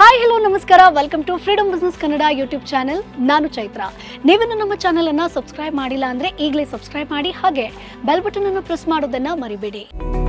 Hi hello ನಮಸ್ಕಾರ welcome to freedom business Kannada YouTube channel ನಾನು ಚೈತ್ರ ನೀವೇನು ನಮ್ಮ ಚಾನೆಲ್ ಅನ್ನ ಸಬ್ಸ್ಕ್ರೈಬ್ ಮಾಡಿಲ್ಲ ಅಂದ್ರೆ ಈಗಲೇ ಸಬ್ಸ್ಕ್ರೈಬ್ ಮಾಡಿ ಹಾಗೆ ಬೆಲ್ ಬಟನ್ ಅನ್ನು ಪ್ರೆಸ್ ಮಾಡೋದನ್ನ ಮರಿಬೇಡಿ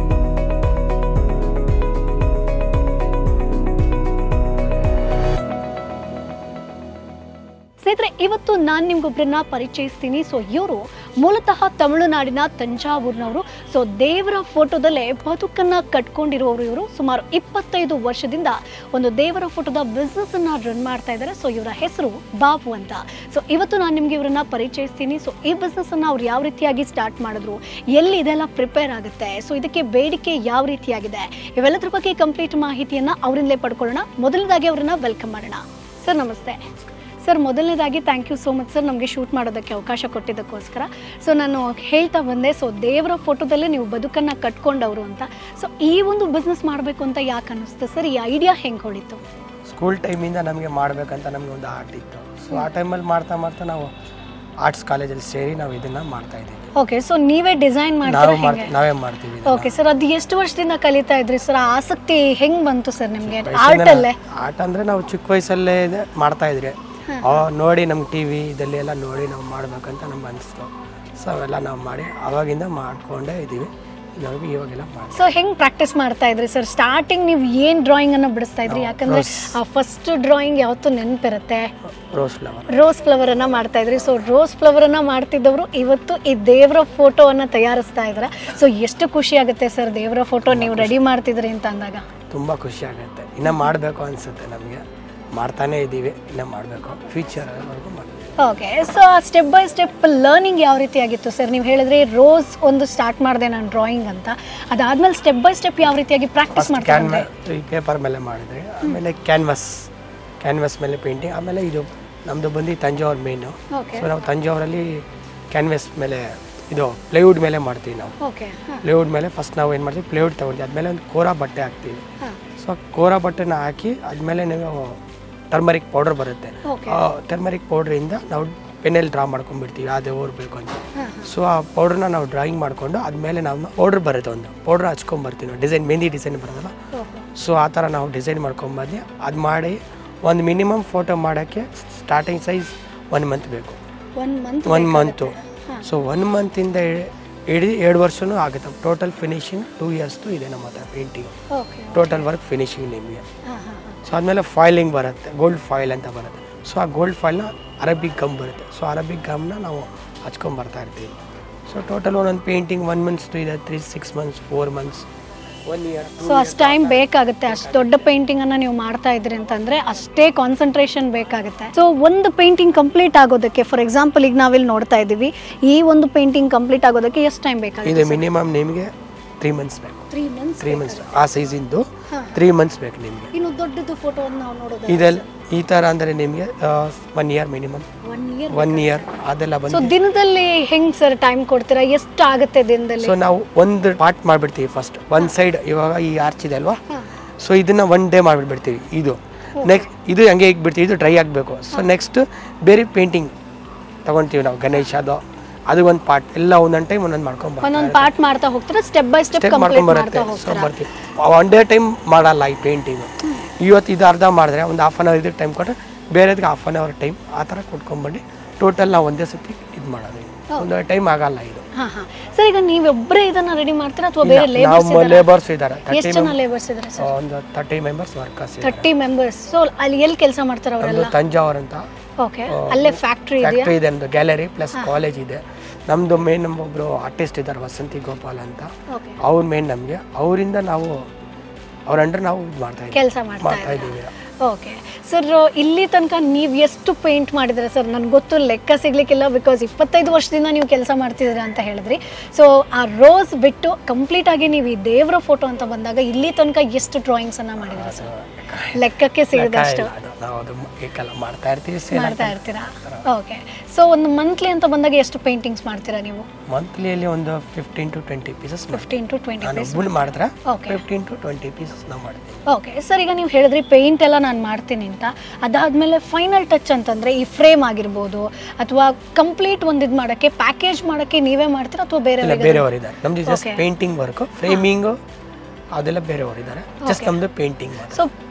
ಸ್ನೇಹಿತರೆ ಇವತ್ತು ನಾನು ನಿಮ್ಗೊಬ್ರನ್ನ ಪರಿಚಯಿಸ್ತೀನಿ ಸೊ ಇವರು ಮೂಲತಃ ತಮಿಳುನಾಡಿನ ತಂಜಾವೂರಿನವರು ಸೊ ದೇವರ ಫೋಟೋದಲ್ಲೇ ಬದುಕನ್ನ ಕಟ್ಕೊಂಡಿರುವವರು ಇವರು ಸುಮಾರು ಇಪ್ಪತ್ತೈದು ವರ್ಷದಿಂದ ಒಂದು ದೇವರ ಫೋಟೋದ ಬಿಸ್ನೆಸ್ ಅನ್ನ ರನ್ ಮಾಡ್ತಾ ಇದ್ದಾರೆ ಸೊ ಇವರ ಹೆಸರು ಬಾಬು ಅಂತ ಸೊ ಇವತ್ತು ನಾನು ನಿಮ್ಗೆ ಇವರನ್ನ ಪರಿಚಯಿಸ್ತೀನಿ ಸೊ ಈ ಬಿಸ್ನೆಸ್ ಅನ್ನ ಅವ್ರು ಯಾವ ರೀತಿಯಾಗಿ ಸ್ಟಾರ್ಟ್ ಮಾಡಿದ್ರು ಎಲ್ಲಿ ಇದೆಲ್ಲ ಪ್ರಿಪೇರ್ ಆಗುತ್ತೆ ಸೊ ಇದಕ್ಕೆ ಬೇಡಿಕೆ ಯಾವ ರೀತಿಯಾಗಿದೆ ಇವೆಲ್ಲದ್ರ ಬಗ್ಗೆ ಕಂಪ್ಲೀಟ್ ಮಾಹಿತಿಯನ್ನ ಅವರಿಂದಲೇ ಪಡ್ಕೊಳ್ಳೋಣ ಮೊದಲನೇದಾಗಿ ಅವರನ್ನ ವೆಲ್ಕಮ್ ಮಾಡೋಣ ಸರ್ ನಮಸ್ತೆ ಸರ್ ಮೊದಲನೇದಾಗಿ thank you so much sir ನಮಗೆ ಶೂಟ್ ಮಾಡೋದಕ್ಕೆ ಅವಕಾಶ ಕೊಟ್ಟಿದ್ದಕ್ಕೋಸ್ಕರ ಸೊ ನಾನು ಹೇಳ್ತಾ ಬಂದೆ ಸೊ ದೇವರ ಫೋಟೋದಲ್ಲೇ ನೀವು ಬದುಕನ್ನು ಕಟ್ಕೊಂಡವರು ಅಂತ ಸೊ ಈ ಒಂದು ಬಿಸ್ನೆಸ್ ಮಾಡಬೇಕು ಅಂತ ಯಾಕೆ ಅನ್ನಿಸ್ತು ಸರ್ ಈ ಐಡಿಯಾ ಹೆಂಗೆ ಹೊಳಿತು ಸ್ಕೂಲ್ ಟೈಮಿಂದ ನಮಗೆ ಮಾಡಬೇಕಂತ ನಮಗೆ ಒಂದು ಆರ್ಟ್ ಇತ್ತು ಸೊ ಆ ಟೈಮಲ್ಲಿ ಮಾಡ್ತಾ ಮಾಡ್ತಾ ನಾವು ಆರ್ಟ್ಸ್ ಕಾಲೇಜಲ್ಲಿ ಸೇರಿ ನಾವು ಇದನ್ನ ಮಾಡ್ತಾ ಇದ್ದೀವಿ ಓಕೆ ಸೊ ನೀವೇ ಡಿಸೈನ್ ನಾವು ಮಾಡ್ತೀರಾ ಮಾಡ್ತೀವಿ ಹೆಂಗೆ ನಾವೇ ಮಾಡ್ತೀವಿ ಇದನ್ನ. ಓಕೆ ಸರ್ ಅದು ಎಷ್ಟು ವರ್ಷದಿಂದ ಕಲಿತಾ ಇದ್ರಿ ಸರ್ ಆ ಆಸಕ್ತಿ ಹೆಂಗೆ ಬಂತು ಸರ್ ನಿಮಗೆ ವಯಸ್ಸಿಂದ ಆರ್ಟಲ್ಲೇ ಆರ್ಟ್ ಅಂದರೆ ನಾವು ಚಿಕ್ಕ ವಯಸ್ಸಲ್ಲೇ ಇದೆ ಮಾಡ್ತಾ ಇದ್ರಿ ಅವ- ನೋಡಿ ನಮ್ಮ ಟಿ ವಿ ಇದರಲ್ಲಿ ಎಲ್ಲ ನೋಡಿ ನಾವು ಮಾಡ್ಬೇಕಂತ ನಮ್ಗೆ ಅನಿಸ್ತು ಸೊ ಅವೆಲ್ಲ ನಾವು ಮಾಡಿ ಅವಾಗಿಂದ ಮಾಡ್ಕೊಂಡೇ ಇದ್ದೀವಿ ನಾವು ಇವಾಗೆಲ್ಲ ಮಾಡಿ ಸೊ ಹೆಂಗ್ ಪ್ರಾಕ್ಟೀಸ್ ಮಾಡ್ತಾ ಇದ್ರಿ ಸರ್ ಸ್ಟಾರ್ಟಿಂಗ್ ನೀವು ಏನ್ ಡ್ರಾಯಿಂಗ್ ಅನ್ನ ಬಿಡಿಸ್ತಾ ಇದ್ರಿ ಯಾಕಂದ್ರೆ ಆ ಫಸ್ಟ್ ಡ್ರಾಯಿಂಗ್ ಯಾವತ್ತೂ ನೆನಪಿರುತ್ತೆ ರೋಸ್ ಫ್ಲವರ್ ರೋಸ್ ಫ್ಲವರ್ ಅನ್ನ ಮಾಡ್ತಾ ಇದ್ರಿ ಸೊ ರೋಸ್ ಫ್ಲವರ್ ಅನ್ನ ಮಾಡ್ತಿದ್ದವರು ಇವತ್ತು ಈ ದೇವರ ಫೋಟೋವನ್ನ ತಯಾರಿಸ್ತಾ ಇದ್ರ ಸೊ ಎಷ್ಟು ಖುಷಿ ಆಗುತ್ತೆ ಸರ್ ದೇವರ ಫೋಟೋ ನೀವು ರೆಡಿ ಮಾಡ್ತಿದ್ರಿ ಅಂತ ಅಂದಾಗ ತುಂಬ ಖುಷಿ ಆಗುತ್ತೆ ಇನ್ನು ಮಾಡಬೇಕು ಅನಿಸುತ್ತೆ ನಮಗೆ ಮಾಡ್ತಾನೇ ಇದ್ದೀವಿ ಇನ್ನು ಮಾಡಬೇಕು ಫ್ಯೂಚರ್ವರೆಗೂ ಮಾಡಬೇಕು ಓಕೆ ಸೊ ಆ ಸ್ಟೆಪ್ ಬೈ ಸ್ಟೆಪ್ ಲರ್ನಿಂಗ್ ಯಾವ ರೀತಿ ಆಗಿತ್ತು ಸರ್ ನೀವು ಹೇಳಿದ್ರಿ ರೋಸ್ ಒಂದು ಸ್ಟಾರ್ಟ್ ಮಾಡಿದೆ ನಾನು ಡ್ರಾಯಿಂಗ್ ಅಂತ ಅದಾದ್ಮೇಲೆ ಸ್ಟೆಪ್ ಬೈ ಸ್ಟೆಪ್ ಯಾವ ರೀತಿಯಾಗಿ ಪ್ರಾಕ್ಟೀಸ್ ಮಾಡ್ತಾ ಕ್ಯಾನ್ವಾ ಈ ಪೇಪರ್ ಮೇಲೆ ಮಾಡಿದ್ರಿ ಆಮೇಲೆ ಕ್ಯಾನ್ವಾಸ್ ಕ್ಯಾನ್ವಾಸ್ ಮೇಲೆ ಪೇಂಟಿಂಗ್ ಆಮೇಲೆ ಇದು ನಮ್ಮದು ಬಂದು ತಂಜಾವೂರು ಮೇಯ್ನು ಓಕೆ ಸೊ ನಾವು ತಂಜಾವೂರಲ್ಲಿ ಕ್ಯಾನ್ವಾಸ್ ಮೇಲೆ ಇದು ಪ್ಲೇವುಡ್ ಮೇಲೆ ಮಾಡ್ತೀವಿ ನಾವು ಓಕೆ ಪ್ಲೇವುಡ್ ಮೇಲೆ ಫಸ್ಟ್ ನಾವು ಏನು ಮಾಡ್ತೀವಿ ಪ್ಲೇವುಡ್ ತೊಗೊಳ್ತೀವಿ ಆದಮೇಲೆ ಒಂದು ಕೋರಾ ಬಟ್ಟೆ ಹಾಕ್ತೀವಿ ಸೊ ಕೋರಾ ಬಟ್ಟೆನ ಹಾಕಿ ಆದಮೇಲೆ ನೀವು ಟರ್ಮರಿಕ್ ಪೌಡರ್ ಬರುತ್ತೆ ಓಕೆ ಟರ್ಮರಿಕ್ ಪೌಡ್ರಿಂದ ನಾವು ಪೆನ್ನಲ್ಲಿ ಡ್ರಾ ಮಾಡ್ಕೊಂಡ್ಬಿಡ್ತೀವಿ ಯಾವುದೇ ಊರು ಬೇಕು ಅಂತ ಸೊ ಆ ಪೌಡ್ರನ್ನ ನಾವು ಡ್ರಾಯಿಂಗ್ ಮಾಡಿಕೊಂಡು ಆದಮೇಲೆ ನಾವು ಪೌಡ್ರ್ ಬರುತ್ತೆ ಒಂದು ಪೌಡ್ರ್ ಹಚ್ಕೊಂಬರ್ತೀವಿ ನಾವು ಡಿಸೈನ್ ಮೆಹಂದಿ ಡಿಸೈನ್ ಬರೋದಲ್ಲ ಸೊ ಆ ಥರ ನಾವು ಡಿಸೈನ್ ಮಾಡ್ಕೊಂಬಂದು ಅದು ಮಾಡಿ ಒಂದು ಮಿನಿಮಮ್ ಫೋಟೋ ಮಾಡೋಕ್ಕೆ ಸ್ಟಾರ್ಟಿಂಗ್ ಸೈಜ್ ಒನ್ ಮಂತ್ ಬೇಕು one month one month so one ಮಂತಿಂದ ಇಡೀ ಎರಡು ವರ್ಷನೂ ಆಗುತ್ತೆ ಟೋಟಲ್ ಫಿನಿಶಿಂಗ್ ಟೂ ಇಯರ್ಸ್ದು ಇದೆ ನಮ್ಮ ಹತ್ರ painting okay total work finishing ನಿಮಗೆ ಹಾಂ ಹಾಂ ಸೊ ಆದಮೇಲೆ ಫಾಯಿಲಿಂಗ್ ಬರುತ್ತೆ ಗೋಲ್ಡ್ ಫಾಯಿಲ್ ಅಂತ ಬರುತ್ತೆ ಸೊ ಆ ಗೋಲ್ಡ್ ಫಾಯಿಲ್ನ ಅರಬಿಕ್ ಗಮ್ ಬರುತ್ತೆ ಸೊ ಅರಬಿಕ್ ಗಮ್ನ ನಾವು ಹಚ್ಕೊಂಡ್ ಬರ್ತಾ ಇರ್ತೀವಿ ಸೊ ಟೋಟಲ್ ಒಂದೊಂದು ಪೇಂಟಿಂಗ್ ಒನ್ ಮಂತ್ಸ್ದು ಇದೆ three six months four months one year so ಅಷ್ಟು ಟೈಮ್ ಬೇಕಾಗುತ್ತೆ ಅಷ್ಟು ದೊಡ್ಡ ಪೇಂಟಿಂಗ್ ಅನ್ನ ನೀವು ಮಾಡ್ತಾ ಇದ್ರಿ ಅಂತಂದ್ರೆ ಅಷ್ಟೇ ಕಾನ್ಸಂಟ್ರೇಷನ್ ಬೇಕಾಗುತ್ತೆ ಸೊ ಒಂದು ಪೇಂಟಿಂಗ್ ಕಂಪ್ಲೀಟ್ ಆಗೋದಕ್ಕೆ ಫಾರ್ ಎಕ್ಸಾಂಪಲ್ ಈಗ ನಾವಿಲ್ಲಿ ನೋಡ್ತಾ ಇದ್ದೀವಿ ಈ ಒಂದು ಪೇಂಟಿಂಗ್ ಕಂಪ್ಲೀಟ್ ಆಗೋದಕ್ಕೆ ಎಷ್ಟು ಟೈಮ್ ಬೇಕಾಗುತ್ತೆ ಇದು ಮಿನಿಮಮ್ ನಿಮಗೆ ತ್ರೀ ಮಂತ್ಸ್ ಬೇಕು ತ್ರೀ ಮಂತ್ಸ್ ತ್ರೀ ಮಂತ್ಸ್ ಆ ಸೈಜಿಂದು ಹಾ. ತ್ರೀ ಮಂತ್ಸ್ ಬೇಕು ನಿಮಗೆ ಇನ್ನು ದೊಡ್ಡದು ಫೋಟೋ ನಾವು ನೋಡೋದು ಇದೆಲ್ಲ ಈ ಥರ ಅಂದರೆ ನಿಮಗೆ one year minimum one year one year ಅದೆಲ್ಲ ಸೊ ಬಂದು ದಿನದಲ್ಲಿ ಹೆಂಗ್ ಸರ್ ಟೈಮ್ ಕೊಡ್ತೀರಾ ಎಷ್ಟು ಆಗುತ್ತೆ ದಿನದಲ್ಲಿ ಸೊ ನಾವು ಒಂದು ಪಾರ್ಟ್ ಮಾಡಿಬಿಡ್ತೀವಿ ಫಸ್ಟ್ ಒಂದು ಸೈಡ್ ಇವಾಗ ಈ ಆರ್ಚ್ ಇದೆ ಅಲ್ವಾ ಹಾ. ಸೊ ಇದನ್ನ ಒನ್ ಡೇ ಮಾಡಿಬಿಡ್ತೀವಿ ಇದು ನೆಕ್ಸ್ಟ್ ಇದು ಹಂಗೆ ಇಕ್ಬಿಡ್ತೀವಿ ಇದು ಡ್ರೈ ಆಗಬೇಕು ಸೊ ನೆಕ್ಸ್ಟ್ ಬೇರೆ ಪೇಂಟಿಂಗ್ ತಗೊಳ್ತೀವಿ ನಾವು ಗಣೇಶ ಅದು ಅದು ಒಂದು ಪಾರ್ಟ್ ಎಲ್ಲ ಒಂದೊಂದು ಟೈಮ್ ಒಂದೊಂದು ಮಾಡ್ಕೊಂಬ ಒಂದೊಂದು ಪಾರ್ಟ್ ಮಾಡ್ತಾ ಹೋಗ್ತೀರಾ step by step step complete ಮಾಡ್ಕೊಂಬರುತ್ತೆ ಮಾಡ್ತಾ ಸೊ ಹೋಗ್ತೀರಾ ಬರ್ತೀವಿ ಒನ್ ಡೇ ಟೈಮ್ ಮಾಡಲ್ಲ ಈ ಪೇಂಟಿಂಗ್ ಇವತ್ತು ಇದು ಅರ್ಧ ಮಾಡಿದ್ರೆ ಒಂದು ಹಾಫ್ ಆನ್ ಅವರ್ ಇದಕ್ಕೆ ಟೈಮ್ ಕೊಟ್ಟರೆ ಬೇರೆದಕ್ಕೆ ಹಾಫ್ ಆನ್ ಅವರ್ ಟೈಮ್ ಆ ಥರ ಕೊಟ್ಕೊಂಡ್ಬಂದು ಟೋಟಲ್ ನಾವು ಒಂದೇ ಸತಿ ಇದು ಮಾಡೋದು ಒಂದು ಟೈಮ್ ಆಗಲ್ಲ ಇದು ಹಾ ಹಾ ಸರ್ ಈಗ ನೀವೊಬ್ಬರೇ ಇದನ್ನ ರೆಡಿ ಮಾಡ್ತೀರಾ ಅಥವಾ ಬೇರೆ ಲೇಬರ್ಸ್ ನಾವು ಲೇಬರ್ಸ್ ಇದ್ದಾರೆ ಎಷ್ಟು ತರ್ಟಿ ಜನ ಲೇಬರ್ಸ್ ಇದ್ದಾರೆ ಸರ್ ಒಂದು thirty members workers thirty members so ಅಲ್ಲಿ ಎಲ್ಲಿ ಕೆಲಸ ಮಾಡ್ತಾರೆ ನಮ್ದು ಅವರೆಲ್ಲ ತಂಜಾವೂರ್ ಅಂತ ಓಕೆ ಅಲ್ಲೇ ಫ್ಯಾಕ್ಟ್ರಿ ಇದೆಯಾ ಫ್ಯಾಕ್ಟ್ರಿ ಇದೆ ನಮ್ದು ಗ್ಯಾಲರಿ ಪ್ಲಸ್ ಕಾಲೇಜ್ ಇದೆ ನಮ್ದು ಮೇನ್ ನಮ್ಮೊಬ್ರು ಆರ್ಟಿಸ್ಟ್ ಇದ್ದಾರೆ ವಸಂತಿ ಗೋಪಾಲ್ ಅಂತ ಓಕೆ ಅವ್ರ ಮೇನ್ ನಮಗೆ ಅವರಿಂದ ನಾವು ಅವ್ರ ಅಂಡರ್ ನಾವು ಇದು ಮಾಡ್ತಾ ಇದ್ದೀವಿ ಕೆಲಸ ಮಾಡ್ತಾ ಮಾಡ್ತಾ ಇದ್ದೀವಿ ಓಕೆ ಸರ್ ಇಲ್ಲಿ ತನಕ ನೀವು ಎಷ್ಟು ಪೇಂಟ್ ಮಾಡಿದ್ರೆ ಸರ್ ನನಗೆ ಗೊತ್ತು ಲೆಕ್ಕ ಸಿಗ್ಲಿಕ್ಕಿಲ್ಲ ಬಿಕಾಸ್ ಇಪ್ಪತ್ತೈದು ವರ್ಷದಿಂದ ನೀವು ಕೆಲಸ ಮಾಡ್ತಿದ್ದೀರಾ ಅಂತ ಹೇಳಿದ್ರಿ ಸೊ ಆ ರೋಸ್ ಬಿಟ್ಟು ಕಂಪ್ಲೀಟ್ ಆಗಿ ನೀವು ಈ ದೇವರ ಫೋಟೋ ಅಂತ ಬಂದಾಗ ಇಲ್ಲಿ ತನಕ ಎಷ್ಟು ಡ್ರಾಯಿಂಗ್ಸ್ ಅನ್ನ ಮಾಡಿದ್ರೆ ಸರ್ ಲೆಕ್ಕಕ್ಕೆ ಸಿಗದಷ್ಟು ಅದು ನಾವು ಅದು ಏಕಲ್ಲ ಮಾಡ್ತಾ ಇರ್ತೀವಿ ಸೇಲ್ ಮಾಡ್ತಾ ಇರ್ತೀರಾ ಓಕೆ ಸೊ ಒಂದು ಮಂತ್ಲಿ ಅಂತ ಬಂದಾಗ ಎಷ್ಟು ಪೇಂಟಿಂಗ್ಸ್ ಮಾಡ್ತೀರಾ ನೀವು ಮಂತ್ಲಿಯಲ್ಲಿ ಒಂದು fifteen to twenty pieces fifteen to twenty ನಾನು ಒಬ್ಬನು ಮಾಡಿದ್ರೆ Okay. Fifteen to twenty pieces ನಾವು ಮಾಡ್ತೀವಿ ಓಕೆ ಸರ್ ಈಗ ನೀವು ಹೇಳಿದ್ರಿ ಪೇಂಟ್ ಎಲ್ಲ ನಾನು ಮಾಡ್ತೀನಿ ಅಂತ ಅದಾದಮೇಲೆ ಫೈನಲ್ ಟಚ್ ಅಂತಂದರೆ ಈ ಫ್ರೇಮ್ ಆಗಿರ್ಬೋದು ಅಥವಾ ಕಂಪ್ಲೀಟ್ ಒಂದು ಇದು ಮಾಡೋಕ್ಕೆ ಪ್ಯಾಕೇಜ್ ಮಾಡೋಕ್ಕೆ ನೀವೇ ಮಾಡ್ತೀರಾ ಅಥವಾ ಬೇರೆ ಇಲ್ಲ ಬೇರೆಯವರು ಇದ್ದಾರೆ ನಮ್ದು just Okay. Painting work framing ಅದೆಲ್ಲ ಬೇರೆಯವರು ಇದ್ದಾರೆ ಜಸ್ಟ್ ನಮ್ದು ಪೇಂಟಿಂಗ್ ಮಾತ್ರ ಸೊ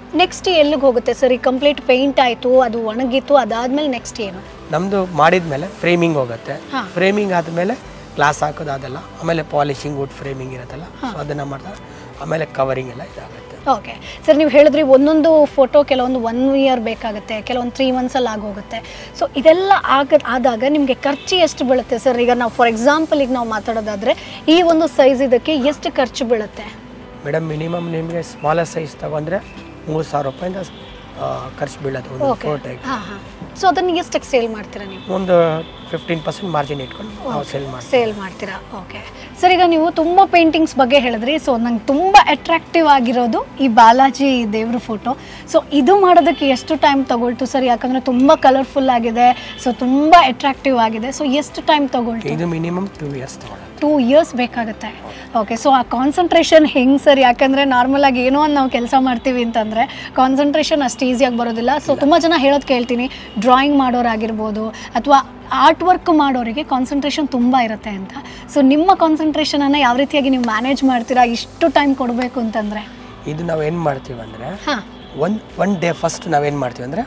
ನೆಕ್ಸ್ಟ್ ಎಲ್ಲಿಗೆ ಹೋಗುತ್ತೆ ಸರ್ ಈ ಕಂಪ್ಲೀಟ್ ಪೇಂಟ್ ಆಯಿತು ಅದು ಒಣಗಿತ್ತು ಅದಾದ್ಮೇಲೆ ನೆಕ್ಸ್ಟ್ ಏನು ನಮ್ಮದು ಮಾಡಿದ್ಮೇಲೆ ಫ್ರೇಮಿಂಗ್ ಹೋಗುತ್ತೆ ಹಾ. ಫ್ರೇಮಿಂಗ್ ಆದಮೇಲೆ ಗ್ಲಾಸ್ ಹಾಕೋದು ಅದೆಲ್ಲ ಆಮೇಲೆ ಪಾಲಿಶಿಂಗ್ ವುಡ್ ಫ್ರೇಮಿಂಗ್ ಇರುತ್ತಲ್ಲ ಸೊ ಅದನ್ನು ಮಾಡ್ತಾರೆ ಆಮೇಲೆ ಕವರಿಂಗ್ ಎಲ್ಲ ಇದಾಗುತ್ತೆ ಓಕೆ ಸರ್ ನೀವು ಹೇಳಿದ್ರಿ ಒಂದೊಂದು ಫೋಟೋ ಕೆಲವೊಂದು ಒನ್ ಇಯರ್ ಬೇಕಾಗುತ್ತೆ ಕೆಲವೊಂದು ತ್ರೀ ಮಂತ್ಸಲ್ಲಿ ಆಗೋಗುತ್ತೆ ಸೊ ಇದೆಲ್ಲ ಆಗ ಆದಾಗ ನಿಮಗೆ ಖರ್ಚು ಎಷ್ಟು ಬೀಳುತ್ತೆ ಸರ್ ಈಗ ನಾವು ಫಾರ್ ಎಕ್ಸಾಂಪಲ್ ಈಗ ನಾವು ಮಾತಾಡೋದಾದ್ರೆ ಈ ಒಂದು ಸೈಜ್ ಇದಕ್ಕೆ ಎಷ್ಟು ಖರ್ಚು ಬೀಳುತ್ತೆ ಮೇಡಮ್ ಮಿನಿಮಮ್ ನಿಮಗೆ ಸ್ಮಾಲರ್ ಸೈಜ್ ತಗೊಂಡ್ರೆ ಮೂರು ಸಾವಿರ ರೂಪಾಯಿಂದ ಆ, ಖರ್ಚು ಬೀಳೋದು ಒಂದು ಓಕೆ ಫೋಟೋಗೆ ಹಾಂ ಹಾಂ ಸೊ ಅದನ್ನು ಎಷ್ಟಕ್ಕೆ ಸೇಲ್ ಮಾಡ್ತೀರಾ ನೀವು ಒಂದು ಫಿಫ್ಟೀನ್ ಪರ್ಸೆಂಟ್ ಮಾರ್ಜಿನ್ ಇಟ್ಕೊಂಡು ನಾವು ಸೇಲ್ ಮಾಡ್ತೀವಿ ಸೇಲ್ ಮಾಡ್ತೀರಾ ಓಕೆ ಸರ್ ಈಗ ನೀವು ತುಂಬ ಪೇಂಟಿಂಗ್ಸ್ ಬಗ್ಗೆ ಹೇಳಿದ್ರಿ ಸೊ ನಂಗೆ ತುಂಬ ಅಟ್ರಾಕ್ಟಿವ್ ಆಗಿರೋದು ಈ ಬಾಲಾಜಿ ದೇವ್ರ ಫೋಟೋ ಸೊ ಇದು ಮಾಡೋದಕ್ಕೆ ಎಷ್ಟು ಟೈಮ್ ತಗೊಳ್ತು ಸರ್ ಯಾಕಂದರೆ ತುಂಬ ಕಲರ್ಫುಲ್ ಆಗಿದೆ ಸೊ ತುಂಬ ಅಟ್ರಾಕ್ಟಿವ್ ಆಗಿದೆ ಸೊ ಎಷ್ಟು ಟೈಮ್ ತಗೊಳ್ತು ಇದು ಮಿನಿಮಮ್ ಟೂ ಇಯರ್ಸ್ ತಗೊಳ್ಳೋದು ಟೂ ಇಯರ್ಸ್ ಬೇಕಾಗುತ್ತೆ ಓಕೆ ಸೊ ಆ ಕಾನ್ಸಂಟ್ರೇಷನ್ ಹೆಂಗೆ ಸರ್ ಯಾಕಂದರೆ ನಾರ್ಮಲಾಗಿ ಏನೋ ಒಂದು ನಾವು ಕೆಲಸ ಮಾಡ್ತೀವಿ ಅಂತಂದರೆ ಕಾನ್ಸಂಟ್ರೇಷನ್ ಅಷ್ಟು ಈಸಿಯಾಗಿ ಬರೋದಿಲ್ಲ ಸೊ ತುಂಬ ಜನ ಹೇಳೋದು ಕೇಳ್ತೀನಿ ಡ್ರಾಯಿಂಗ್ ಮಾಡೋರಾಗಿರ್ಬೋದು ಅಥವಾ ಆರ್ಟ್ ವರ್ಕ್ ಮಾಡೋರಿಗೆ ಕಾನ್ಸಂಟ್ರೇಷನ್ ತುಂಬ ಇರುತ್ತೆ ಅಂತ ಸೊ ನಿಮ್ಮ ಕಾನ್ಸಂಟ್ರೇಷನನ್ನು ಯಾವ ರೀತಿಯಾಗಿ ನೀವು ಮ್ಯಾನೇಜ್ ಮಾಡ್ತೀರಾ ಇಷ್ಟು ಟೈಮ್ ಕೊಡಬೇಕು ಅಂತಂದರೆ ಇದು ನಾವು ಏನು ಮಾಡ್ತೀವಿ ಅಂದರೆ ಹಾಂ ಒನ್ ಒನ್ ಡೇ ಫಸ್ಟ್ ನಾವೇನು ಮಾಡ್ತೀವಿ ಅಂದರೆ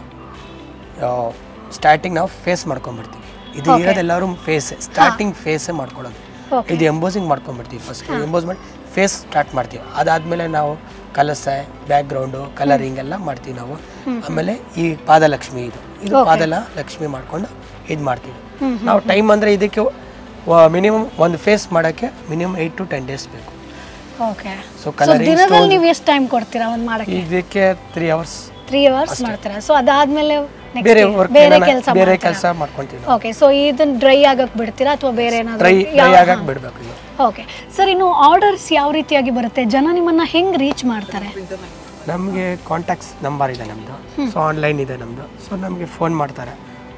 ಸ್ಟಾರ್ಟಿಂಗ್ ನಾವು ಫೇಸ್ ಮಾಡ್ಕೊಂಡ್ಬಿಡ್ತೀವಿ ಇದು Okay. ಇರೋದೆಲ್ಲರೂ ಫೇಸ್ ಸ್ಟಾರ್ಟಿಂಗ್ ಫೇಸೇ ಮಾಡ್ಕೊಳ್ಳೋದು ಓಕೆ ಇದು ಎಂಬೋಸಿಂಗ್ ಮಾಡ್ಕೊಂಡ್ಬಿಡ್ತೀವಿ ಫಸ್ಟ್ ಎಂಬೋಸ್ ಮಾಡಿ ಫೇಸ್ ಸ್ಟಾರ್ಟ್ ಮಾಡ್ತೀವಿ ಅದಾದಮೇಲೆ ನಾವು ಕಲಸೆ ಬ್ಯಾಕ್ಗ್ರೌಂಡು ಕಲರಿಂಗ್ ಎಲ್ಲ ಮಾಡ್ತೀವಿ ನಾವು ಆಮೇಲೆ ಈ ಪಾದಲಕ್ಷ್ಮಿ ಇದು ಇದು Okay. ಪಾದಲ ಲಕ್ಷ್ಮಿ ಮಾಡ್ಕೊಂಡು ಇದು ಮಾಡ್ತೀವಿ ಹ್ಮ್, ನಾವು ಟೈಮ್ ಅಂದರೆ ಇದಕ್ಕೆ ಮಿನಿಮಮ್ ಒಂದು ಫೇಸ್ ಮಾಡೋಕ್ಕೆ minimum eight to ten days ಬೇಕು ಓಕೆ ಸೊ ಸೊ ಕಲರಿಂಗ್ ದಿನದಲ್ಲಿ ನೀವು ಎಷ್ಟು ಟೈಮ್ ಕೊಡ್ತೀರಾ ಒಂದು ಮಾಡೋಕ್ಕೆ ಇದಕ್ಕೆ ತ್ರೀ ಅವರ್ಸ್ ತ್ರೀ ಅವರ್ಸ್ ಮಾಡ್ತೀರಾ ಸೊ ಅದಾದಮೇಲೆ ಬೇರೆ ವರ್ಕ್ ಬೇರೆ ಕೆಲಸ ಬೇರೆ ಕೆಲಸ ಮಾಡ್ಕೊಂತೀವಿ ಓಕೆ ಸೊ ಇದನ್ನ ಡ್ರೈ ಆಗಕ್ಕೆ ಬಿಡ್ತೀರಾ ಅಥವಾ ಬೇರೆ ಏನಾದರೂ ಡ್ರೈ ಡ್ರೈ ಆಗಕ್ಕೆ ಬಿಡಬೇಕು ಇದು ಓಕೆ ಸರ್ ಇನ್ನು ಆರ್ಡರ್ಸ್ ಯಾವ ರೀತಿಯಾಗಿ ಬರುತ್ತೆ ಜನ ನಿಮ್ಮನ್ನ ಹೆಂಗ್ ರೀಚ್ ಮಾಡ್ತಾರೆ ನಮಗೆ ಕಾಂಟ್ಯಾಕ್ಟ್ಸ್ ನಂಬರ್ ಇದೆ ನಮ್ಮದು ಸೊ ಆನ್ಲೈನ್ ಇದೆ ನಮ್ಮದು ಸೊ ನಮಗೆ ಫೋನ್ ಮಾಡ್ತಾರೆ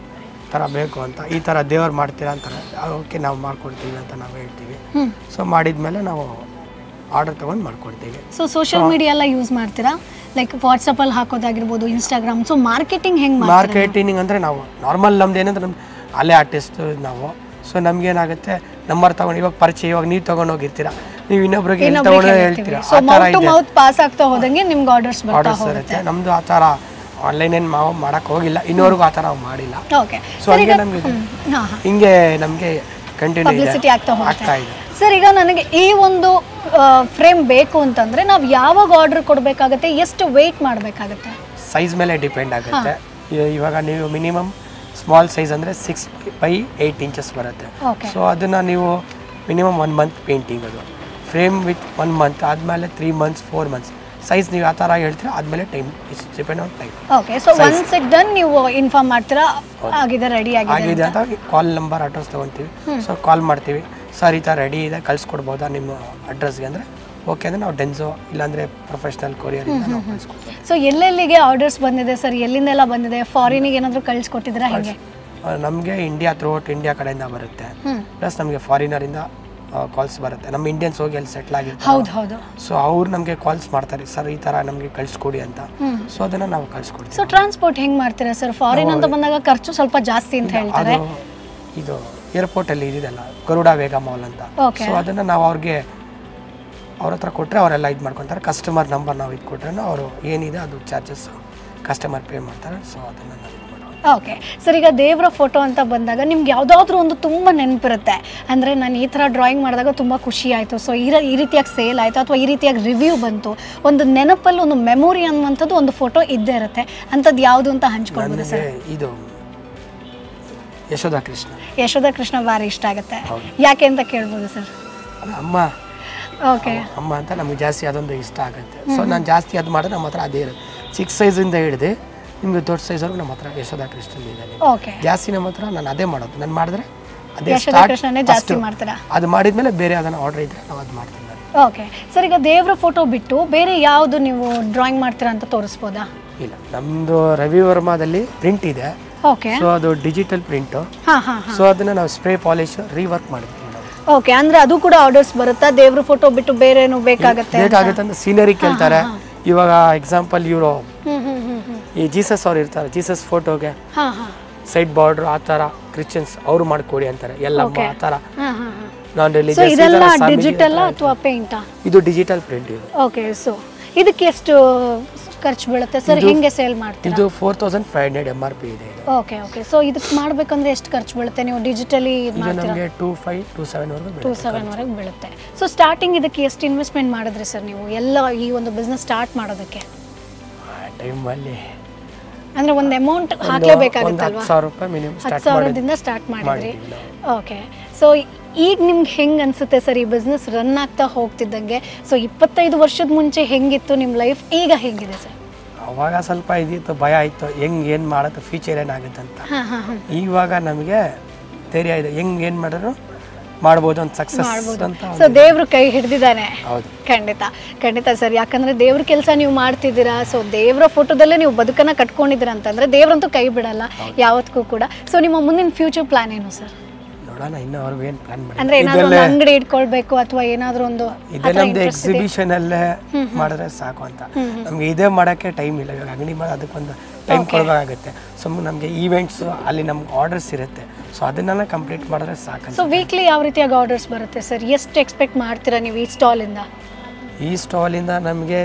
ಈ ಥರ ಬೇಕು ಅಂತ ಈ ಥರ ದೇವ್ರು ಮಾಡ್ತೀರಾ ಅಂತಾರೆ ಓಕೆ ನಾವು ಮಾಡ್ಕೊಡ್ತೀವಿ ಅಂತ ನಾವು ಹೇಳ್ತೀವಿ ಹ್ಮ್ ಸೊ ಮಾಡಿದ್ಮೇಲೆ ನಾವು ಆರ್ಡರ್ ತೊಗೊಂಡು ಮಾಡ್ಕೊಡ್ತೀವಿ ಸೊ ಸೋಷಿಯಲ್ ಮೀಡಿಯಾ ಎಲ್ಲ ಯೂಸ್ ಮಾಡ್ತೀರಾ ಲೈಕ್ ವಾಟ್ಸಪ್ಪಲ್ಲಿ ಹಾಕೋದಾಗಿರ್ಬೋದು ಇನ್ಸ್ಟಾಗ್ರಾಮ್ ಸೊ ಮಾರ್ಕೆಟಿಂಗ್ ಹೆಂಗ್ ಮಾಡ್ತೀರಾ ಮಾರ್ಕೆಟಿಂಗ್ ಅಂದರೆ ನಾವು ನಾರ್ಮಲ್ ನಮ್ದು ಏನಂದ್ರೆ ನಮ್ಮ ಅಲ್ಲೇ ಆರ್ಟಿಸ್ಟ್ ನಾವು ಸೊ ನಮ್ಗೇನಾಗುತ್ತೆ ನಂಬರ್ ತೊಗೊಂಡು ಇವಾಗ ಪರಿಚಯ ಇವಾಗ ನೀವು ತೊಗೊಂಡು ಹೋಗಿರ್ತೀರಾ ನೀವು ಇನ್ನೊಬ್ರಿಗೆ ಎಲ್ಲಿ ತೊಗೊಂಡು ಹೇಳ್ತೀರಾ ಸೊ ಆ ಥರ ಮೌತ್ ಟು ಇದೆ ಮೌತ್ ಪಾಸ್ ಆಗ್ತಾ ಹೋದಂಗೆ ನಿಮ್ಗೆ ಆರ್ಡರ್ಸ್ ಬರ್ತಾ ಆರ್ಡರ್ಸ್ ಹೋಗುತ್ತೆ ಇರುತ್ತೆ ನಮ್ಮದು ಆ ಥರ ಆನ್ಲೈನ್ ಏನು ನಾವು ಮಾಡೋಕ್ಕೆ ಹೋಗಿಲ್ಲ ಇನ್ನೂವರೆಗೂ ಆ ಥರ ನಾವು ಮಾಡಿಲ್ಲ ಓಕೆ ಸೊ ಹಂಗೆ ನಮಗೆ ಹಾಂ ಹಾಂ ಹಿಂಗೆ ನಮಗೆ ಕಂಟಿನ್ಯೂ ಇದೆ ಪಬ್ಲಿಸಿಟಿ ಆಗ್ತಾ ಹೋಗುತ್ತೆ ಆಗ್ತಾ ಇದೆ ಸರ್ ಈಗ ನನಗೆ ಈ ಒಂದು ಫ್ರೇಮ್ ಬೇಕು ಅಂತಂದ್ರೆ ನಾವು ಯಾವಾಗ ಆರ್ಡರ್ ಕೊಡಬೇಕಾಗತ್ತೆ ಎಷ್ಟು ವೆಯ್ಟ್ ಮಾಡಬೇಕಾಗತ್ತೆ ಸೈಜ್ ಮೇಲೆ ಡಿಪೆಂಡ್ ಆಗುತ್ತೆ ಇ- ಇವಾಗ ನೀವು ಮಿನಿಮಮ್ ಸ್ಮಾಲ್ ಸೈಜ್ ಅಂದರೆ ಸಿಕ್ಸ್ ಬೈ ಏಯ್ಟ್ ಇಂಚಸ್ ಬರುತ್ತೆ ಓಕೆ ಸೊ ಅದನ್ನು ನೀವು ಮಿನಿಮಮ್ ಒನ್ ಮಂತ್ ಪೇಂಟಿಂಗ್ ಅದು ಫ್ರೇಮ್ ವಿತ್ ಒನ್ ಮಂತ್ ಆದಮೇಲೆ three months four months size ನೀವು ಆ ಥರ ಹೇಳ್ತೀರಾ ಆದಮೇಲೆ time it's depend on time okay so once it done ನೀವು ಇನ್ಫಾರ್ಮ್ ಮಾಡ್ತೀರಾ ಆಗಿದೆ ರೆಡಿ ಆಗಿದೆ ಆಗಿದೆ ಅಂತ ಕಾಲ್ ನಂಬರ್ ಅಡ್ರೆಸ್ ತೊಗೊತೀವಿ ಸೊ ಕಾಲ್ ಮಾಡ್ತೀವಿ ಸರ್ ಈ ಥರ ರೆಡಿ ಇದೆ ಕಳಿಸ್ಕೊಡ್ಬೋದಾ ನಿಮ್ಮ ಅಡ್ರೆಸ್ಗೆ ಅಂದರೆ ಓಕೆ ಅಂದರೆ ನಾವು ಡೆನ್ಸೋ ಇಲ್ಲಾಂದರೆ ಪ್ರೊಫೆಷ್ನಲ್ ಕೊರಿಯರಿಂದ ನಾವು ಕಳಿಸ್ಕೊಡ್ತೀವಿ ಸೊ ಎಲ್ಲೆಲ್ಲಿಗೆ ಆರ್ಡರ್ಸ್ ಬಂದಿದೆ ಸರ್ ಎಲ್ಲಿಂದೆಲ್ಲ ಬಂದಿದೆ ಫಾರಿನಿಗೆ ಏನಾದರೂ ಕಳಿಸ್ಕೊಟ್ಟಿದ್ರಾ ಹೇಗೆ ನಮಗೆ ಇಂಡಿಯಾ ಥ್ರೂಔಟ್ ಇಂಡಿಯಾ ಕಡೆಯಿಂದ ಬರುತ್ತೆ ಹ್ಮ್ ಪ್ಲಸ್ ನಮಗೆ ಫಾರಿನರಿಂದ ಕಾಲ್ಸ್ ಬರುತ್ತೆ ನಮ್ಮ ಇಂಡಿಯನ್ಸ್ ಹೋಗಿ ಅಲ್ಲಿ ಸೆಟ್ಲ್ ಆಗಿರ್ತಾರೆ ಹೌದು ಹೌದು ಸೊ ಅವ್ರು ನಮಗೆ ಕಾಲ್ಸ್ ಮಾಡ್ತಾರೆ ಸರ್ ಈ ಥರ ನಮಗೆ ಕಳಿಸ್ಕೊಡಿ ಅಂತ ಹ್ಮ್ ಸೊ ಅದನ್ನು ನಾವು ಕಳಿಸ್ಕೊಡ್ತೀವಿ ಸೊ ಟ್ರಾನ್ಸ್ಪೋರ್ಟ್ ಹೆಂಗ್ ಮಾಡ್ತೀರಾ ಸರ್ ಫಾರಿನ್ ಅಂತ ಬಂದಾಗ ಖರ್ಚು ಸ್ವಲ್ಪ ಜಾಸ್ತಿ ಅಂತ ಹೇಳ್ತಾರೆ ಅದು ಇದು ಏರ್ಪೋರ್ಟಲ್ಲಿ ಇದಿದೆಲ್ಲ ಗರುಡ ವೇಗ ಮಾಲ್ ಅಂತ Okay. ಸೊ ಅದನ್ನು ನಾವು ಅವ್ರಿಗೆ ಅವ್ರ ಹತ್ರ ಕೊಟ್ಟರೆ ಅವರೆಲ್ಲ ಇದು ಮಾಡ್ಕೊತಾರೆ ಕಸ್ಟಮರ್ ನಂಬರ್ ನಾವು ಇದು ಕೊಟ್ಟರೆ ಅವರು ಏನಿದೆ ಅದು ಚಾರ್ಜಸ್ ಕಸ್ಟಮರ್ ಪೇ ಮಾಡ್ತಾರೆ ಸೊ ಅದನ್ನು ನಾವು ಇದು ಮಾಡೋದು ಓಕೆ ಸರ್ ಈಗ ದೇವರ ಫೋಟೋ ಅಂತ ಬಂದಾಗ ನಿಮ್ಗೆ ಯಾವುದಾದ್ರೂ ಒಂದು ತುಂಬ ನೆನಪಿರುತ್ತೆ ಅಂದರೆ ನಾನು ಈ ಥರ ಡ್ರಾಯಿಂಗ್ ಮಾಡಿದಾಗ ತುಂಬ ಖುಷಿ ಆಯಿತು ಸೊ ಈ ರ- ಈ ರೀತಿಯಾಗಿ ಸೇಲ್ ಆಯಿತು ಅಥವಾ ಈ ರೀತಿಯಾಗಿ ರಿವ್ಯೂ ಬಂತು ಒಂದು ನೆನಪಲ್ಲಿ ಒಂದು ಮೆಮೊರಿ ಅನ್ನುವಂಥದ್ದು ಒಂದು ಫೋಟೋ ಇದ್ದೇ ಇರುತ್ತೆ ಅಂಥದ್ದು ಯಾವುದು ಅಂತ ಹಂಚ್ಕೊಳ್ಬೋದು ಸರ್ ನನಗೆ ಇದು ಯಶೋಧ ಕೃಷ್ಣ ಯಶೋಧ ಕೃಷ್ಣ ಭಾರಿ ಇಷ್ಟ ಆಗುತ್ತೆ ಹೌದು. ಯಾಕೆ ಅಂತ ಕೇಳ್ಬೋದು ಸರ್ ಅದು ಅಮ್ಮ ಓಕೆ ಅಮ್ಮ ಅಂತ ನಮಗೆ ಜಾಸ್ತಿ ಅದೊಂದು ಇಷ್ಟ ಆಗುತ್ತೆ ಸೊ ನಾನು ಜಾಸ್ತಿ ಅದು ಮಾಡಿದ್ರೆ ನಮ್ಮ ಹತ್ರ ಅದೇ ಇರುತ್ತೆ ಚಿಕ್ಕ ಸೈಜಿಂದ ಹಿಡಿದು ನಿಮಗೆ ದೊಡ್ಡ ಸೈಜ್ವರೆಗೂ ನಮ್ಮ ಹತ್ರ ಯಶೋಧ ಕೃಷ್ಣ ಇದೆ ಓಕೆ ಜಾಸ್ತಿ ನಮ್ಮ ಹತ್ರ ನಾನು ಅದೇ ಮಾಡೋದು ನಾನು ಮಾಡಿದ್ರೆ ಅದೇ ಯಶೋಧ ಸ್ಟಾರ್ಟ್ ಕೃಷ್ಣನೇ ಜಾಸ್ತಿ ಮಾಡ್ತೀರಾ ಅದು ಮಾಡಿದ್ಮೇಲೆ ಬೇರೆ ಅದನ್ನು ಆರ್ಡರ್ ಇದ್ರೆ ನಾವು ಅದು ಮಾಡ್ತೀನಿ ನಾನು ಓಕೆ ಸರ್ ಈಗ ದೇವ್ರ ಫೋಟೋ ಬಿಟ್ಟು ಬೇರೆ ಯಾವುದು ನೀವು ಡ್ರಾಯಿಂಗ್ ಮಾಡ್ತೀರಾ ಅಂತ ತೋರಿಸ್ಬೋದಾ ಇಲ್ಲ ನಮ್ಮದು ರವಿ ವರ್ಮಾದಲ್ಲಿ ಪ್ರಿಂಟ್ ಇದೆ ಓಕೆ ಸೊ ಅದು ಡಿಜಿಟಲ್ ಪ್ರಿಂಟು ಹಾಂ ಹಾಂ ಹಾಂ ಸೊ ಅದನ್ನು ನಾವು ಸ್ಪ್ರೇ ಪಾಲಿಶ್ ರೀವರ್ಕ್ ಮಾಡ್ತೀವಿ ನಾವು ಓಕೆ ಅಂದ್ರೆ ಅದು ಕೂಡ ಆರ್ಡರ್ಸ್ ಬರುತ್ತಾ ದೇವ್ರ ಫೋಟೋ ಬಿಟ್ಟು ಬೇರೆನು ಬೇಕಾಗತ್ತೆ ಬೇಕಾಗುತ್ತೆ ಅಂತ ಸೀನರಿ ಕೇಳ್ತಾರೆ ಇವಾಗ ಎಕ್ಸಾಂಪಲ್ ಇವರು ಹ್ಮ್ ಹ್ಮ್ ಹ್ಮ್ ಹ್ಮ್ ಈ ಜೀಸಸ್ ಅವ್ರು ಇರ್ತಾರೆ ಜೀಸಸ್ ಫೋಟೋಗೆ ಹಾ ಹಾ ಸೈಡ್ ಬಾರ್ಡರ್ ಆ ಥರ ಕ್ರಿಶ್ಚಿಯನ್ಸ್ ಅವ್ರು ಮಾಡಿಕೊಡಿ ಅಂತಾರೆ ಎಲ್ಲಮ್ಮ ಆ ಥರ ಹಾ ಹಾ ಹಾ ನಾನ್ ಸೊ ರಿಲಿಜಿಯಸ್ ಇದೆಲ್ಲ ಡಿಜಿಟಲ್ ಅಥವಾ ಪೇಂಟಾ ಇದು ಡಿಜಿಟಲ್ ಪ್ರಿಂಟ್ ಇದು ಓಕೆ ಸೊ ಇದಕ್ಕೆ ಎಷ್ಟು ಖರ್ಚು ಬೀಳುತ್ತೆ ಸರ್ ಇದು- ಹೆಂಗೆ ಸೇಲ್ ಮಾಡ್ತೀರಾ ಇದು four thousand five hundred M R P ಇದೆ ಇದು ಓಕೆ ಓಕೆ ಸೊ ಇದಕ್ಕೆ ಮಾಡ್ಬೇಕಂದ್ರೆ ಎಷ್ಟು ಖರ್ಚು ಬೀಳುತ್ತೆ ನೀವು ಡಿಜಿಟಲಿ ಇದು ಮಾಡ್ತೀರಾ ನಮಗೆ ಟೂ ಫೈವ್ ಟೂ ಸೆವೆನ್ವರೆಗೂ ಟೂ ಸೆವೆನ್ವರೆಗೆ ಬೀಳುತ್ತೆ ಸೊ ಸ್ಟಾರ್ಟಿಂಗ್ ಇದಕ್ಕೆ ಎಷ್ಟು ಇನ್ವೆಸ್ಟ್ಮೆಂಟ್ ಮಾಡಿದ್ರಿ ಸರ್ ನೀವು ಎಲ್ಲ ಈ ಒಂದು ಬಿಸ್ನೆಸ್ ಸ್ಟಾರ್ಟ್ ಮಾಡೋದಕ್ಕೆ ಆ ಟೈಮಲ್ಲಿ ಅಂದ್ರೆ ಒಂದು ಅಮೌಂಟ್ ಒಂದು ಹಾಕ್ಲೇಬೇಕಾಗುತ್ತಲ್ವಾ ಹತ್ತು ಸಾವಿರ ರೂಪಾಯಿ ಮಿನಿಮಮ್ ಹತ್ತು ಸ್ಟಾರ್ಟ್ ಮಾಡಿದ್ವಿ ಸಾವಿರದಿಂದ ಸ್ಟಾರ್ಟ್ ಮಾಡಿದ್ರಿ ಮಾಡಿದ್ವಿ ನಾವು. ಓಕೆ ಸೊ ಈಗ ನಿಮ್ಗೆ ಹೆಂಗೆ ಅನ್ಸುತ್ತೆ ಸರ್ ಈ ಬಿಸ್ನೆಸ್ ರನ್ ಆಗ್ತಾ ಹೋಗ್ತಿದ್ದಂಗೆ ಸೊ ಇಪ್ಪತ್ತೈದು ವರ್ಷದ ಮುಂಚೆ ಹೆಂಗಿತ್ತು ನಿಮ್ಮ ಲೈಫ್ ಈಗ ಹೆಂಗಿದೆ ಸರ್ ಅವಾಗ ಸ್ವಲ್ಪ ಇದಿತ್ತು ಭಯ ಆಯಿತು ಹೆಂಗೆ ಏನು ಮಾಡೋದು ಫ್ಯೂಚರ್ ಏನಾಗುತ್ತೆ ಅಂತ ಹಾಂ ಹಾಂ ಹಾಂ ಇವಾಗ ನಮಗೆ ಧೈರ್ಯ ಇದೆ ಹೆಂಗೆ ಏನು ಮಾಡಿದ್ರು ಮಾಡ್ಬೋದು ಅಂತ ಸಕ್ಸಸ್ ಮಾಡ್ಬೋದು ಅಂತ ಸೊ ದೇವ್ರು ಕೈ ಹಿಡ್ದಿದ್ದಾನೆ ಹೌದು ಖಂಡಿತ ಖಂಡಿತ ಸರ್ ಯಾಕಂದ್ರೆ ದೇವ್ರ ಕೆಲಸ ನೀವು ಮಾಡ್ತಿದ್ದೀರಾ ಸೊ ದೇವ್ರ ಫೋಟೋದಲ್ಲೇ ನೀವು ಬದುಕನ್ನ ಕಟ್ಕೊಂಡಿದ್ದೀರಾ ಅಂತಂದ್ರೆ ದೇವ್ರಂತೂ ಕೈ ಬಿಡಲ್ಲ ಯಾವತ್ತಿಗೂ ಕೂಡ ಸೊ ನಿಮ್ಮ ಮುಂದಿನ ಫ್ಯೂಚರ್ ಪ್ಲಾನ್ ಏನು ಸರ್ ನೋಡೋಣ ಇನ್ನೂ ಅವ್ರಿಗೆ ಏನು ಪ್ಲಾನ್ ಮಾಡಿ ಅಂದ್ರೆ ಏನಾದ್ರು ಒಂದು ಅಂಗಡಿ ಇಟ್ಕೊಳ್ಬೇಕು ಅಥವಾ ಏನಾದ್ರು ಒಂದು ಇದೇ ನಮ್ದು ಎಕ್ಸಿಬಿಷನ್ ಅಲ್ಲೇ ಮಾಡಿದ್ರೆ ಸಾಕು ಅಂತ ನಮ್ಗೆ ಇದೇ ಮಾಡೋಕ್ಕೆ ಟೈಮ್ ಇಲ್ಲ ಇವಾಗ ಅಂಗಡಿ ಮಾಡಿ ಅದಕ್ಕೊಂದು ಟೈಮ್ ಕೊಡಬೇಕಾಗುತ್ತೆ ಸುಮ್ಮನೆ ನಮಗೆ ಈವೆಂಟ್ಸ್ ಅಲ್ಲಿ ನಮ್ಗೆ ಆರ್ಡರ್ಸ್ ಇರುತ್ತೆ ಸೊ ಅದನ್ನೆಲ್ಲ ಕಂಪ್ಲೀಟ್ ಮಾಡಿದ್ರೆ ಸಾಕು ಸೊ ವೀಕ್ಲಿ ಯಾವ ರೀತಿಯಾಗಿ ಆರ್ಡರ್ಸ್ ಬರುತ್ತೆ ಸರ್ ಎಷ್ಟು ಎಕ್ಸ್ಪೆಕ್ಟ್ ಮಾಡ್ತೀರಾ ನೀವು ಈ ಸ್ಟಾಲಿಂದ ಈ ಸ್ಟಾಲಿಂದ ನಮಗೆ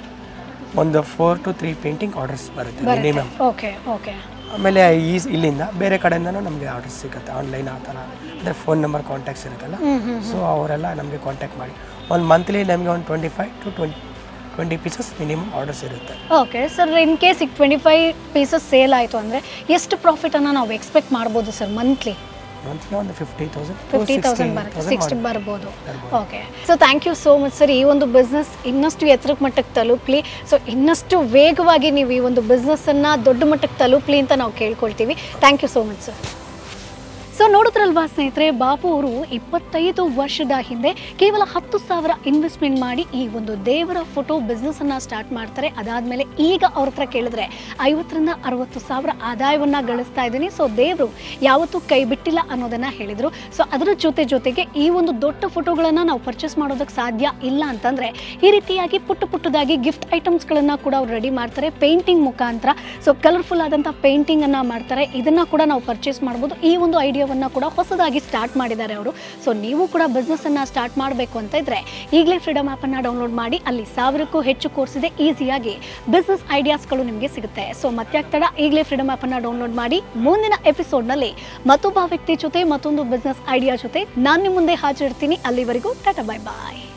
ಒಂದು four to three painting orders ಬರುತ್ತೆ ಮಿನಿಮಮ್ ಓಕೆ ಓಕೆ ಆಮೇಲೆ ಈ ಇಲ್ಲಿಂದ ಬೇರೆ ಕಡೆಯಿಂದನೂ ನಮಗೆ ಆರ್ಡರ್ಸ್ ಸಿಗುತ್ತೆ ಆನ್ಲೈನ್ ಆ ಥರ ಅಂದರೆ ಫೋನ್ ನಂಬರ್ ಕಾಂಟ್ಯಾಕ್ಟ್ಸ್ ಇರುತ್ತಲ್ಲ ಸೊ ಅವರೆಲ್ಲ ನಮಗೆ ಕಾಂಟ್ಯಾಕ್ಟ್ ಮಾಡಿ ಒಂದು ಮಂತ್ಲಿ ನಮಗೆ ಒಂದು twenty five to twenty twenty pieces minimum orders ಇರುತ್ತೆ ಓಕೆ ಸರ್ ಇನ್ ಕೇಸ್ ಈಗ ಟ್ವೆಂಟಿ ಫೈವ್ ಪೀಸಸ್ ಸೇಲ್ ಆಯಿತು ಅಂದರೆ ಎಷ್ಟು ಪ್ರಾಫಿಟನ್ನು ನಾವು ಎಕ್ಸ್ಪೆಕ್ಟ್ ಮಾಡ್ಬೋದು ಸರ್ ಮಂತ್ಲಿ ಮಂತ್ಲಿ ಒಂದು ಫಿಫ್ಟಿ ತೌಸಂಡ್ ಫಿಫ್ಟಿ ತೌಸಂಡ್ ಬರುತ್ತೆ ಸಿಕ್ಸ್ಟಿ ಬರ್ಬೋದು okay so thank you so much sir ಈ ಒಂದು ಬಿಸ್ನೆಸ್ ಇನ್ನಷ್ಟು ಎತ್ತರಕ್ಕೆ ಮಟ್ಟಕ್ಕೆ ತಲುಪಲಿ ಸೊ ಇನ್ನಷ್ಟು ವೇಗವಾಗಿ ನೀವು ಈ ಒಂದು ಬಿಸ್ನೆಸ್ಸನ್ನು ದೊಡ್ಡ ಮಟ್ಟಕ್ಕೆ ತಲುಪಲಿ ಅಂತ ನಾವು ಕೇಳ್ಕೊಳ್ತೀವಿ thank you so much sir so ನೋಡಿದ್ರಲ್ವಾ ಸ್ನೇಹಿತರೆ ಬಾಬು ಅವರು ಇಪ್ಪತ್ತೈದು ವರ್ಷದ ಹಿಂದೆ ಕೇವಲ ಹತ್ತು ಸಾವಿರ ಇನ್ವೆಸ್ಟ್ಮೆಂಟ್ ಮಾಡಿ ಈ ಒಂದು ದೇವರ ಫೋಟೋ ಬಿಸ್ನೆಸ್ ಅನ್ನ ಸ್ಟಾರ್ಟ್ ಮಾಡ್ತಾರೆ ಅದಾದ್ಮೇಲೆ ಈಗ ಅವ್ರ ಹತ್ರ ಕೇಳಿದ್ರೆ ಐವತ್ತರಿಂದ ಅರವತ್ತು ಸಾವಿರ ಆದಾಯವನ್ನ ಗಳಿಸ್ತಾ ಇದ್ದೀನಿ ಸೊ ದೇವರು ಯಾವತ್ತೂ ಕೈ ಬಿಟ್ಟಿಲ್ಲ ಅನ್ನೋದನ್ನ ಹೇಳಿದ್ರು ಸೊ ಅದರ ಜೊತೆ ಜೊತೆಗೆ ಈ ಒಂದು ದೊಡ್ಡ ಫೋಟೋಗಳನ್ನ ನಾವು ಪರ್ಚೇಸ್ ಮಾಡೋದಕ್ಕೆ ಸಾಧ್ಯ ಇಲ್ಲ ಅಂತಂದ್ರೆ ಈ ರೀತಿಯಾಗಿ ಪುಟ್ಟ ಪುಟ್ಟದಾಗಿ ಗಿಫ್ಟ್ ಐಟಮ್ಸ್ಗಳನ್ನ ಕೂಡ ಅವ್ರು ರೆಡಿ ಮಾಡ್ತಾರೆ ಪೇಂಟಿಂಗ್ ಮುಖಾಂತರ ಸೊ ಕಲರ್ಫುಲ್ ಆದಂಥ ಪೇಂಟಿಂಗ್ ಅನ್ನ ಮಾಡ್ತಾರೆ ಇದನ್ನ ಕೂಡ ನಾವು ಪರ್ಚೇಸ್ ಮಾಡ್ಬೋದು ಈ ಒಂದು ಐಡಿಯಾವನ್ನ ಕೂಡ ಹೊಸದಾಗಿ ಸ್ಟಾರ್ಟ್ ಮಾಡಿದ್ದಾರೆ ಅವರು ಸೊ ನೀವು ಕೂಡ ಬಿಸ್ನೆಸ್ ಅನ್ನ ಸ್ಟಾರ್ಟ್ ಮಾಡಬೇಕು ಅಂತ ಇದ್ರೆ ಈಗಲೇ ಫ್ರೀಡಮ್ ಆ್ಯಪ್ ಅನ್ನ ಡೌನ್ಲೋಡ್ ಮಾಡಿ ಅಲ್ಲಿ ಸಾವಿರಕ್ಕೂ ಹೆಚ್ಚು ಕೋರ್ಸ್ ಇದೆ ಈಸಿಯಾಗಿ ಬಿಸ್ನೆಸ್ ಐಡಿಯಾಸ್ಗಳು ನಿಮಗೆ ಸಿಗುತ್ತೆ ಸೊ ಮತ್ತೆ ತಡ ಈಗಲೇ ಫ್ರೀಡಮ್ ಆ್ಯಪ್ ಅನ್ನ ಡೌನ್ಲೋಡ್ ಮಾಡಿ ಮುಂದಿನ ಎಪಿಸೋಡ್ನಲ್ಲಿ ಮತ್ತೊಬ್ಬ ವ್ಯಕ್ತಿ ಜೊತೆ ಮತ್ತೊಂದು ಬಿಸ್ನೆಸ್ ಐಡಿಯಾ ಜೊತೆ ನಾನು ನಿಮ್ಮ ಮುಂದೆ ಹಾಜರಿರ್ತೀನಿ ಅಲ್ಲಿವರೆಗೂ ಟಾಟಾ ಬೈ ಬಾಯ್